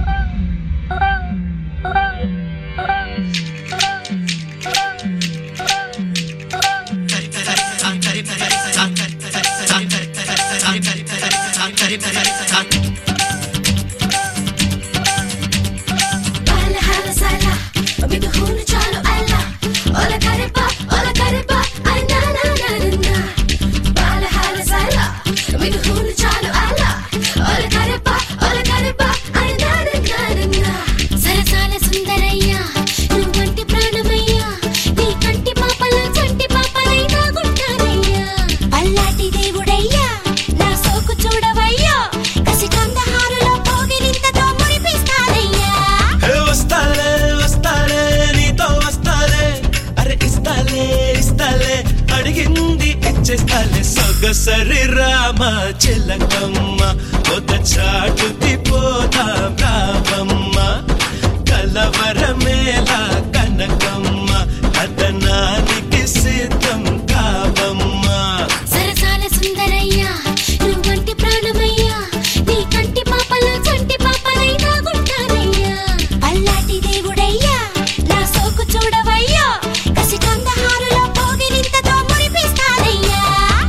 Baila, jala, sala, baby, hulu, chalo, ala. Ola, carepa, ola, carepa, ay, na, na, na, na, na. Baila, jala, sala, baby, hulu, chalo, ala. Ola, carepa, ola, carepa, ay, na, na, na, na, na. సరసాల సుందరయ్య నువ్వంటి ప్రాణమయ్యా నీ కంటి పాపల చంటి పాపలైనా గుంటానయ్యా పల్లాటి దేవుడయ్యా నా సోకు చూడవయ్యా కసి కందహారులో పోగిరింతతో మురిపిస్తానయ్యా ఏ వస్తాలే వస్తాలే నీతో వస్తాలే అరే ఇస్తాలే ఇస్తాలే అడిగింది ఇచ్చేస్తాలే సొగసరి రామ చిలకమ్మ ఒక చాటుకి పోదాం రామమ్మ కలవరమేలా కనకమ్మ కథనానికి సిద్ధం కావమ్మా సరసాల సుందరయ్యా నువ్వంటి ప్రాణమయ్యా నీ కంటి పాపల చంటి పాపలైనా గుంటానయ్యా పల్లాటి దేవుడయ్యా నా సోకు చూడవయ్యా కసి కందహారులో పోగిరింతతో మురిపిస్తానయ్యా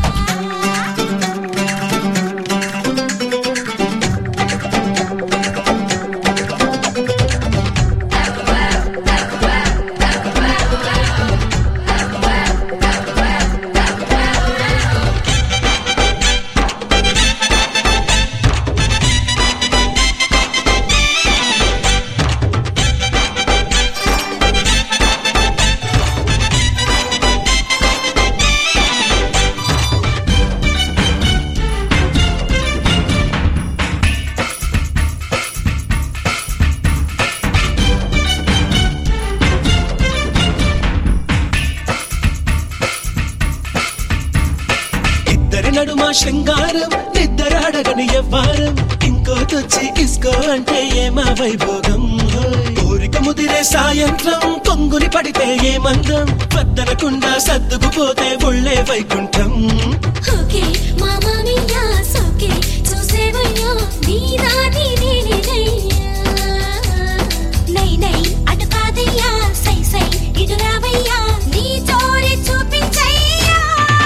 ఇద్దరి నడుమ శృంగారం నిద్దరాడగని ఎవ్వారం ఇంకోతొచ్చి ఇస్కో అంటే ఏమా వైభోగం కోరిక ముదిరే సాయంత్రం కొంగుని పడితే ఏమందం వద్దనకుండా సర్దుకుపోతే ఒళ్ళే వైకుంఠం ఓకే మామా మియా సోకే చూసేవయ్యా నీ రాని నేనేనయ్యా నై నై అటు కాదయ్యా సై సై ఇటు రావయ్యా నీ జోడి చూపించయ్యా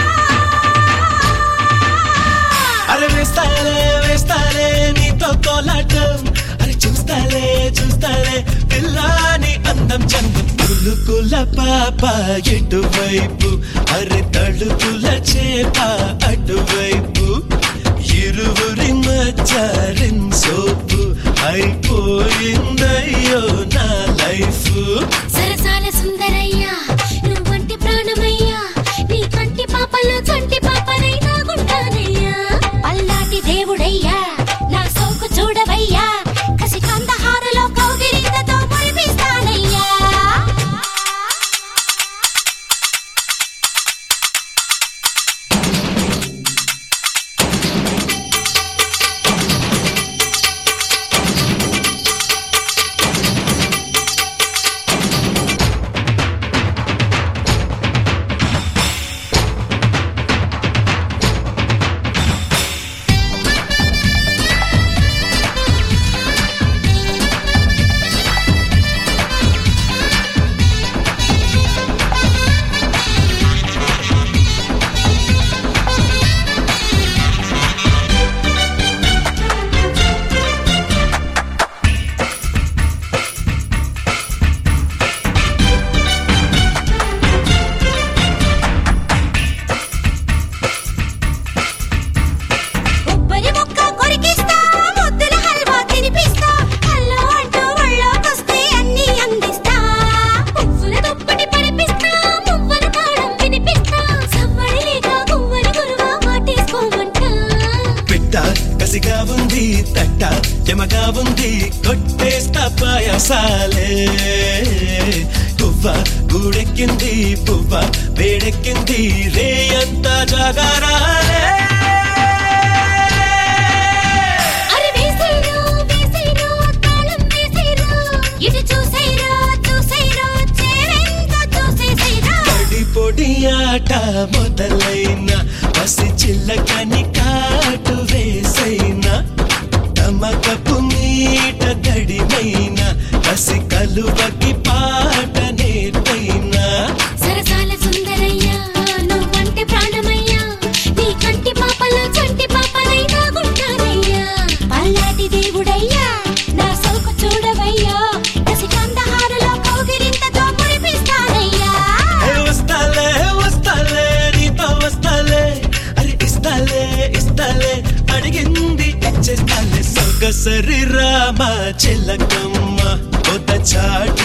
అరే వేస్తాలే వేస్తాలే నీతో కోలాటం అరే చూస్తాలే చూస్తాలే పిల్లాని అందం చందం కులుకుల పాప ఎటువైపు అరే తడుకుల చేప అటువైపు ఇరువురి మచ్చారిన్ సోపు అయిపోయిందయ్యో నా లైఫ్ సరసాల సుందరయ్యా నువ్వంటి ప్రాణమయ్యా నీ కంటి పాపల చంటి పాపలైనా గుంటానయ్యా పల్లాటి దేవుడయ్యా నా సోకు చూడవయ్యా కసి కందహారులో కౌగిలింతతో మురిపిస్తానయ్యా కొబ్బరి ముక్క కొరికిస్తా ముద్దుల హల్వా తినిపిస్తా హల్లో అంటూ ఒళ్ళోకొస్తే అన్ని అందిస్తా పువ్వుల దుప్పటి పరిపిస్తా మువ్వల తాళం వినిపిస్తా సవ్వడి లేక గువ్వని గురువా వాటేసుకోమంటా పిట్ట కసిగా ఉంది తట్ట చెమగా ఉంది కొట్టేస్తా పాయసాలే పువ్వ గూడెక్కింది పువ్వ వేడెక్కింది రే అంతా జాగారాలే అరే వేసేరు వేసేరు తాళం వేసేరు ఇటు చూసేరు చూసేరు చేరెంత చూసేసేరా పొడి పొడి ఆట మొదలైన పసి చిల్లకని కాటు వేసైన తమక కడుపు మీట గడిమైనా కసి కలువకి పాట నేర్పైనా సరసాల సుందరయ్యా నువ్వంటే ప్రాణమయ్యా నీ కంటి పాపలో చంటి పాపలైనా గుంటానయ్యా పల్లాటి దేవుడయ్యా నా సోకు చూడవయ్యా రసికందహారలో కౌగిరింతతో మురిపిస్తానయ్యా ఏ వస్తాలే వస్తాలే నీతో వస్తాలే అరే ఇస్తాలే ఇస్తాలే అడిగింది ఇచ్చేస్తాలే సొగసరి రామ చిలకమ్మ కొత్త చాట